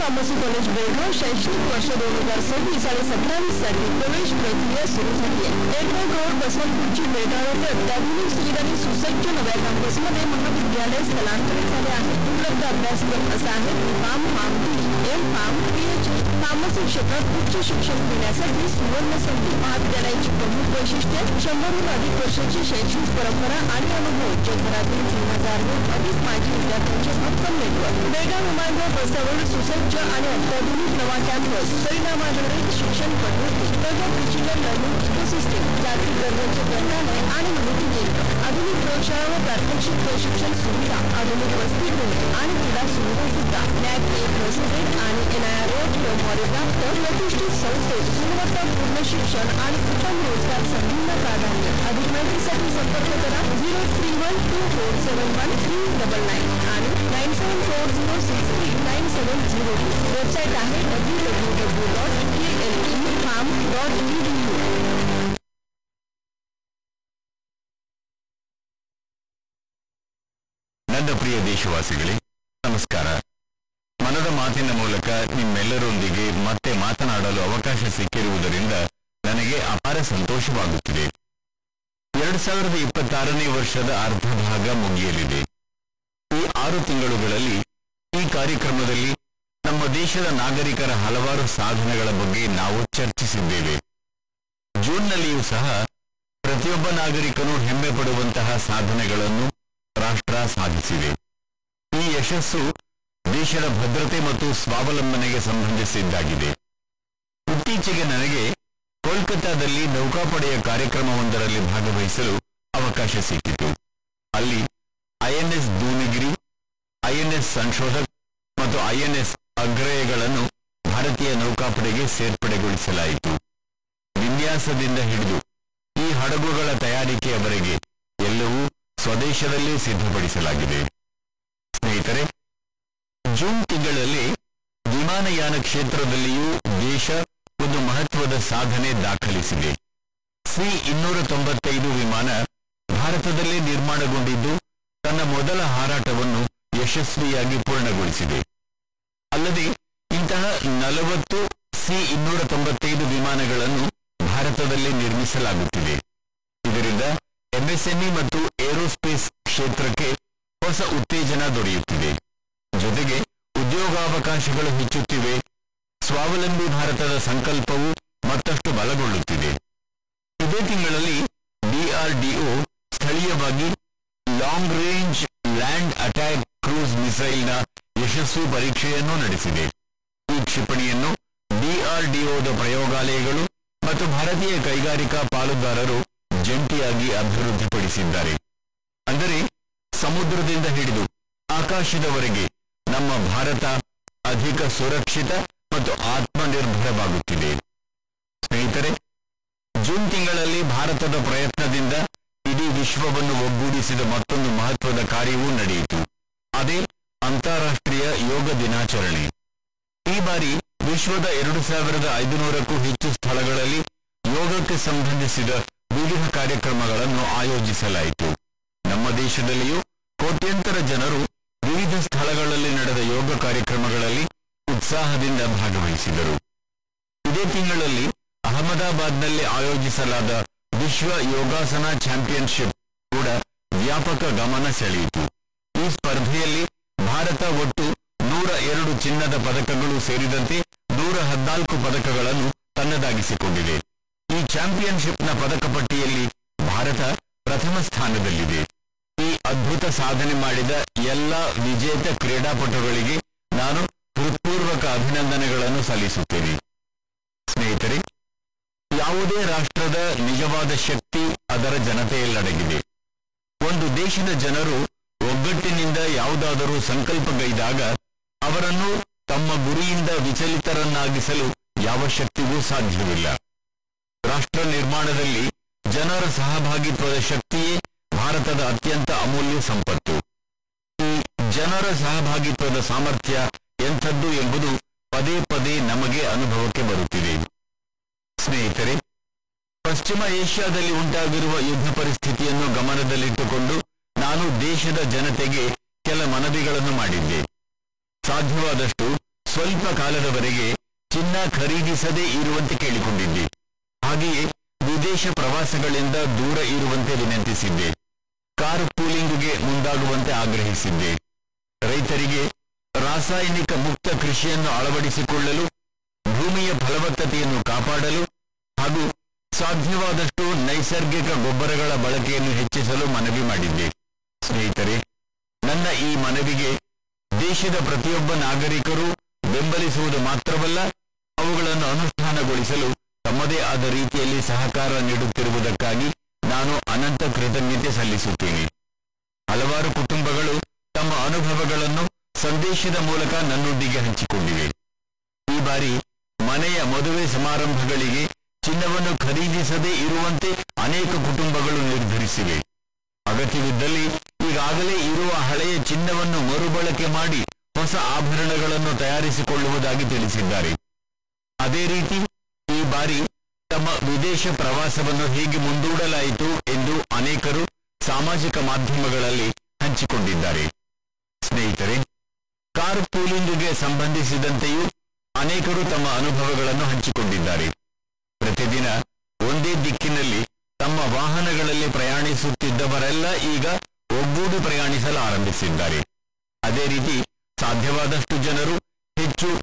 pharmacy college Belgaum शैक्षणिक वर्ष दोन हजार सव्वीस आणि सत्तावीससाठी प्रवेश प्रक्रिया सुरू झाली आहे एअरपोर्ट रोड बसवंतपूरची बेळगाव येथे अत्याधुनिक सुविधांनी सुसज्ज नव्या कॅम्पसमध्ये महाविद्यालय स्थलांतरित झाले आहे उपलब्ध अभ्यासक्रम असा आहे pharm pharm D M pharm PhD pharmacy क्षेत्रात उच्च शिक्षण घेण्यासाठी सुवर्ण संधी महाविद्यालयाची प्रमुख वैशिष्ट्ये शंभरहून अधिक वर्षाची शैक्षणिक परंपरा आणि अनुभव जगभरातील तीन हजारहून अधिक माजी विद्यार्थ्यांचे भक्कम नेटवर्क बेळगाव विमानतळ बसावर सुसज्ज आणि अत्याधुनिक नवा कॅम्पस परिणाम आधारित शिक्षण पद्धती प्रगत डिजिटल लर्निंग इकोसिस्टीम जागतिक दर्जाचे ग्रंथालय आणि माहिती केंद्र आधुनिक प्रयोगशाळा व प्रात्यक्षिक प्रशिक्षण सुविधा आधुनिक वसतिगृहे आणि क्रीडा सुविधा सुद्धा नॅक ए प्रेसिडेंट आणि एनआयआर प्राप्त प्रतिष्ठित संस्थेत गुणवत्तापूर्ण शिक्षण आणि उत्तम रोजगार संधींना प्राधान्य अधिक माहितीसाठी संपर्क करा zero three one two four seven one three double nine आणि nine seven four zero six three nine seven zero two website आहे W W W dot K L E pharm dot E D U ನನ್ನ ಪ್ರಿಯ ದೇಶವಾಸಿಗಳೇ ನಮಸ್ಕಾರ ಮನದ ಮಾತಿನ ಮೂಲಕ ನಿಮ್ಮೆಲ್ಲರೊಂದಿಗೆ ಮತ್ತೆ ಮಾತನಾಡಲು ಅವಕಾಶ ಸಿಕ್ಕಿರುವುದರಿಂದ ನನಗೆ ಅಪಾರ ಸಂತೋಷವಾಗುತ್ತಿದೆ ಎರಡ್ ಸಾವಿರದ ಇಪ್ಪತ್ತಾರನೇ ವರ್ಷದ ಅರ್ಧ ಭಾಗ ಮುಗಿಯಲಿದೆ ಈ ಆರು ತಿಂಗಳುಗಳಲ್ಲಿ ಈ ಕಾರ್ಯಕ್ರಮದಲ್ಲಿ ನಮ್ಮ ದೇಶದ ನಾಗರಿಕರ ಹಲವಾರು ಸಾಧನೆಗಳ ಬಗ್ಗೆ ನಾವು ಚರ್ಚಿಸಿದ್ದೇವೆ ಜೂನ್ನಲ್ಲಿಯೂ ಸಹ ಪ್ರತಿಯೊಬ್ಬ ನಾಗರಿಕನು ಹೆಮ್ಮೆ ಪಡುವಂತಹ ಸಾಧನೆಗಳನ್ನು ರಾಷ್ಟ್ರ ಸಾಧಿಸಿದೆ ಈ ಯಶಸ್ಸು ದೇಶದ ಭದ್ರತೆ ಮತ್ತು ಸ್ವಾವಲಂಬನೆಗೆ ಸಂಬಂಧಿಸಿದ್ದಾಗಿದೆ ಇತ್ತೀಚೆಗೆ ನನಗೆ ಕೋಲ್ಕತ್ತಾದಲ್ಲಿ ನೌಕಾಪಡೆಯ ಕಾರ್ಯಕ್ರಮವೊಂದರಲ್ಲಿ ಭಾಗವಹಿಸಲು ಅವಕಾಶ ಸಿಕ್ಕಿತು ಅಲ್ಲಿ ಐಎನ್ಎಸ್ ದೂನಿಗಿರಿ ಐಎನ್ಎಸ್ ಸಂಶೋಧಕ್ ಮತ್ತು ಐಎನ್ಎಸ್ ಅಗ್ರಯಗಳನ್ನು ಭಾರತೀಯ ನೌಕಾಪಡೆಗೆ ಸೇರ್ಪಡೆಗೊಳಿಸಲಾಯಿತು ವಿನ್ಯಾಸದಿಂದ ಹಿಡಿದು ಈ ಹಡಗುಗಳ ತಯಾರಿಕೆಯವರೆಗೆ ಎಲ್ಲವೂ ಸ್ವದೇಶದಲ್ಲೇ ಸಿದ್ಧಪಡಿಸಲಾಗಿದೆ ಸ್ನೇಹಿತರೆ ಜೂನ್ ತಿಂಗಳಲ್ಲಿ ವಿಮಾನಯಾನ ಕ್ಷೇತ್ರದಲ್ಲಿಯೂ ದೇಶ ಒಂದು ಮಹತ್ವದ ಸಾಧನೆ ದಾಖಲಿಸಿದೆ ಸಿ ಇನ್ನೂರ ತೊಂಬತ್ತೈದು ವಿಮಾನ ಭಾರತದಲ್ಲೇ ನಿರ್ಮಾಣಗೊಂಡಿದ್ದು ತನ್ನ ಮೊದಲ ಹಾರಾಟವನ್ನು ಯಶಸ್ವಿಯಾಗಿ ಪೂರ್ಣಗೊಳಿಸಿದೆ ಅಲ್ಲದೆ ಇಂತಹ ನಲವತ್ತು ಸಿ ಇನ್ನೂರ ತೊಂಬತ್ತೈದು ವಿಮಾನಗಳನ್ನು ಭಾರತದಲ್ಲಿ ನಿರ್ಮಿಸಲಾಗುತ್ತಿದೆ ಇದರಿಂದ ಎಂಎಸ್ಎಂಇ ಮತ್ತು ಏರೋಸ್ಪೇಸ್ ಕ್ಷೇತ್ರಕ್ಕೆ ಹೊಸ ಉತ್ತೇಜನ ದೊರೆಯುತ್ತಿದೆ ಜೊತೆಗೆ ಉದ್ಯೋಗಾವಕಾಶಗಳು ಹೆಚ್ಚುತ್ತಿವೆ ಸ್ವಾವಲಂಬಿ ಭಾರತದ ಸಂಕಲ್ಪವು ಮತ್ತಷ್ಟು ಬಲಗೊಳ್ಳುತ್ತಿದೆ ಇದೇ ತಿಂಗಳಲ್ಲಿ ಡಿಆರ್ಡಿಒ ಸ್ಥಳೀಯವಾಗಿ long range land attack cruise ಮಿಸೈಲ್ನ ಯಶಸ್ವಿ ಪರೀಕ್ಷೆಯನ್ನು ನಡೆಸಿದೆ ಈ ಕ್ಷಿಪಣಿಯನ್ನು ಡಿಆರ್ಡಿಒದ ಪ್ರಯೋಗಾಲಯಗಳು ಮತ್ತು ಭಾರತೀಯ ಕೈಗಾರಿಕಾ ಪಾಲುದಾರರು ಜಂಟಿಯಾಗಿ ಅಭಿವೃದ್ಧಿಪಡಿಸಿದ್ದಾರೆ ಅಂದರೆ ಸಮುದ್ರದಿಂದ ಹಿಡಿದು ಆಕಾಶದವರೆಗೆ ನಮ್ಮ ಭಾರತ ಅಧಿಕ ಸುರಕ್ಷಿತ ಮತ್ತು ಆತ್ಮನಿರ್ಭರವಾಗುತ್ತಿದೆ ಸ್ನೇಹಿತರೆ ಜೂನ್ ತಿಂಗಳಲ್ಲಿ ಭಾರತದ ಪ್ರಯತ್ನದಿಂದ ಇಡೀ ವಿಶ್ವವನ್ನು ಒಗ್ಗೂಡಿಸಿದ ಮತ್ತೊಂದು ಮಹತ್ವದ ಕಾರ್ಯವೂ ನಡೆಯಿತು ಅದೇ ಅಂತಾರಾಷ್ಟ್ರೀಯ ಯೋಗ ದಿನಾಚರಣೆ ಈ ಬಾರಿ ವಿಶ್ವದ ಎರಡು ಸಾವಿರದ ಐದುನೂರಕ್ಕೂ ಹೆಚ್ಚು ಸ್ಥಳಗಳಲ್ಲಿ ಯೋಗಕ್ಕೆ ಸಂಬಂಧಿಸಿದ ವಿವಿಧ ಕಾರ್ಯಕ್ರಮಗಳನ್ನು ಆಯೋಜಿಸಲಾಯಿತು ನಮ್ಮ ದೇಶದಲ್ಲಿಯೂ ಕೋಟ್ಯಂತರ ಜನರು ವಿವಿಧ ಸ್ಥಳಗಳಲ್ಲಿ ನಡೆದ ಯೋಗ ಕಾರ್ಯಕ್ರಮಗಳಲ್ಲಿ ಉತ್ಸಾಹದಿಂದ ಭಾಗವಹಿಸಿದರು ಇದೇ ತಿಂಗಳಲ್ಲಿ ಅಹಮದಾಬಾದ್ನಲ್ಲಿ ಆಯೋಜಿಸಲಾದ ವಿಶ್ವ ಯೋಗಾಸನ ಚಾಂಪಿಯನ್ಶಿಪ್ ಕೂಡ ವ್ಯಾಪಕ ಗಮನ ಸೆಳೆಯಿತು ಈ ಸ್ಪರ್ಧೆಯಲ್ಲಿ ಭಾರತ ಒಟ್ಟು ನೂರ ಎರಡು ಚಿನ್ನದ ಪದಕಗಳು ಸೇರಿದಂತೆ ನೂರ ಹದಿನಾಲ್ಕು ಪದಕಗಳನ್ನು ತನ್ನದಾಗಿಸಿಕೊಂಡಿದೆ ಈ ಚಾಂಪಿಯನ್ಶಿಪ್ನ ಪದಕ ಪಟ್ಟಿಯಲ್ಲಿ ಭಾರತ ಪ್ರಥಮ ಸ್ಥಾನದಲ್ಲಿದೆ ಈ ಅದ್ಭುತ ಸಾಧನೆ ಮಾಡಿದ ಎಲ್ಲ ವಿಜೇತ ಕ್ರೀಡಾಪಟುಗಳಿಗೆ ನಾನು ಹೃತ್ಪೂರ್ವಕ ಅಭಿನಂದನೆಗಳನ್ನು ಸಲ್ಲಿಸುತ್ತೇನೆ ಸ್ನೇಹಿತರೆ ಯಾವುದೇ ರಾಷ್ಟ್ರದ ನಿಜವಾದ ಶಕ್ತಿ ಅದರ ಜನತೆಯಲ್ಲಡಗಿದೆ ಒಂದು ದೇಶದ ಜನರು ಒಗ್ಗಟ್ಟಿನಿಂದ ಯಾವುದಾದರೂ ಸಂಕಲ್ಪಗೈದಾಗ ಅವರನ್ನು ತಮ್ಮ ಗುರಿಯಿಂದ ವಿಚಲಿತರನ್ನಾಗಿಸಲು ಯಾವ ಶಕ್ತಿಗೂ ಸಾಧ್ಯವಿಲ್ಲ ರಾಷ್ಟ್ರ ನಿರ್ಮಾಣದಲ್ಲಿ ಜನರ ಸಹಭಾಗಿತ್ವದ ಶಕ್ತಿಯೇ ಭಾರತದ ಅತ್ಯಂತ ಅಮೂಲ್ಯ ಸಂಪತ್ತು ಈ ಜನರ ಸಹಭಾಗಿತ್ವದ ಸಾಮರ್ಥ್ಯ ಎಂಥದ್ದು ಎಂಬುದು ಪದೇ ಪದೇ ನಮಗೆ ಅನುಭವಕ್ಕೆ ಬರುತ್ತಿದೆ ಸ್ನೇಹಿತರೆ ಪಶ್ಚಿಮ ಏಷ್ಯಾದಲ್ಲಿ ಉಂಟಾಗಿರುವ ಯುದ್ಧ ಪರಿಸ್ಥಿತಿಯನ್ನು ಗಮನದಲ್ಲಿಟ್ಟುಕೊಂಡು ನಾನು ದೇಶದ ಜನತೆಗೆ ಕೆಲ ಮನವಿಗಳನ್ನು ಮಾಡಿದ್ದೆ ಸಾಧ್ಯವಾದಷ್ಟು ಸ್ವಲ್ಪ ಕಾಲದವರೆಗೆ ಚಿನ್ನ ಖರೀದಿಸದೇ ಇರುವಂತೆ ಕೇಳಿಕೊಂಡಿದ್ದೆ ಹಾಗೆಯೇ ವಿದೇಶ ಪ್ರವಾಸಗಳಿಂದ ದೂರ ಇರುವಂತೆ ವಿನಂತಿಸಿದ್ದೆ ಕಾರ್ ಪೂಲಿಂಗ್ಗೆ ಮುಂದಾಗುವಂತೆ ಆಗ್ರಹಿಸಿದ್ದೆ ರೈತರಿಗೆ ರಾಸಾಯನಿಕ ಮುಕ್ತ ಕೃಷಿಯನ್ನು ಅಳವಡಿಸಿಕೊಳ್ಳಲು ಭೂಮಿಯ ಫಲವತ್ತತೆಯನ್ನು ಕಾಪಾಡಲು ಹಾಗೂ ಸಾಧ್ಯವಾದಷ್ಟು ನೈಸರ್ಗಿಕ ಗೊಬ್ಬರಗಳ ಬಳಕೆಯನ್ನು ಹೆಚ್ಚಿಸಲು ಮನವಿ ಮಾಡಿದ್ದೆ ಸ್ನೇಹಿತರೆ ನನ್ನ ಈ ಮನವಿಗೆ ದೇಶದ ಪ್ರತಿಯೊಬ್ಬ ನಾಗರಿಕರು ಬೆಂಬಲಿಸುವುದು ಮಾತ್ರವಲ್ಲ ಅವುಗಳನ್ನು ಅನುಷ್ಠಾನಗೊಳಿಸಲು ತಮ್ಮದೇ ಆದ ರೀತಿಯಲ್ಲಿ ಸಹಕಾರ ನೀಡುತ್ತಿರುವುದಕ್ಕಾಗಿ ನಾನು ಅನಂತ ಕೃತಜ್ಞತೆ ಸಲ್ಲಿಸುತ್ತೇನೆ ಹಲವಾರು ಕುಟುಂಬಗಳು ತಮ್ಮ ಅನುಭವಗಳನ್ನು ಸಂದೇಶದ ಮೂಲಕ ನನ್ನೊಂದಿಗೆ ಹಂಚಿಕೊಂಡಿವೆ ಈ ಬಾರಿ ಮನೆಯ ಮದುವೆ ಸಮಾರಂಭಗಳಿಗೆ ಚಿನ್ನವನ್ನು ಖರೀದಿಸದೇ ಇರುವಂತೆ ಅನೇಕ ಕುಟುಂಬಗಳು ನಿರ್ಧರಿಸಿವೆ ಅಗತ್ಯವಿದ್ದಲ್ಲಿ ಈಗಾಗಲೇ ಇರುವ ಹಳೆಯ ಚಿನ್ನವನ್ನು ಮರುಬಳಕೆ ಮಾಡಿ ಹೊಸ ಆಭರಣಗಳನ್ನು ತಯಾರಿಸಿಕೊಳ್ಳುವುದಾಗಿ ತಿಳಿಸಿದ್ದಾರೆ ಅದೇ ರೀತಿ ಈ ಬಾರಿ ತಮ್ಮ ವಿದೇಶ ಪ್ರವಾಸವನ್ನು ಹೇಗೆ ಮುಂದೂಡಲಾಯಿತು ಎಂದು ಅನೇಕರು ಸಾಮಾಜಿಕ ಮಾಧ್ಯಮಗಳಲ್ಲಿ ಹಂಚಿಕೊಂಡಿದ್ದಾರೆ ಸ್ನೇಹಿತರೆ ಕಾರ್ ಪೂಲಿಂಗ್ಗೆ ಸಂಬಂಧಿಸಿದಂತೆಯೂ ಅನೇಕರು ತಮ್ಮ ಅನುಭವಗಳನ್ನು ಹಂಚಿಕೊಂಡಿದ್ದಾರೆ ಪ್ರತಿದಿನ ಒಂದೇ ದಿಕ್ಕಿನಲ್ಲಿ ತಮ್ಮ ವಾಹನಗಳಲ್ಲಿ ಪ್ರಯಾಣಿಸುತ್ತಿದ್ದವರೆಲ್ಲ ಈಗ ಒಗ್ಗೂಡಿ ಪ್ರಯಾಣಿಸಲು ಆರಂಭಿಸಿದ್ದಾರೆ ಅದೇ ರೀತಿ ಸಾಧ್ಯವಾದಷ್ಟು ಜನರು ಹೆಚ್ಚು